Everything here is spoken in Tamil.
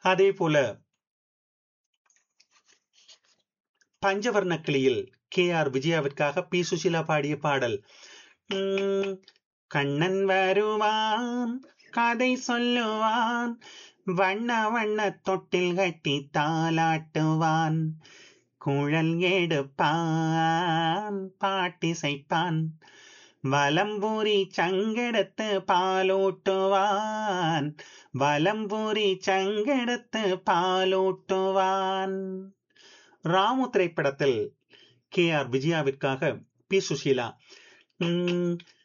அதே போல பஞ்சவர்ண கிளியில் கே ஆர் விஜயாவிற்காக பி சுஷிலா பாடிய பாடல் உம், கண்ணன் வருவான் கதை சொல்லுவான் வண்ண வண்ண தொட்டில் கட்டி தாலாட்டுவான் குழல் எடுப்பான் பாட்டிசைப்பான் வலம்பூரி சங்கெடுத்து பாலூட்டுவான் வலம்பூரி சங்கெடுத்து பாலூட்டுவான் ராமு திரைப்படத்தில் கே ஆர் விஜயாவிற்காக பி சுஷீலா உம்,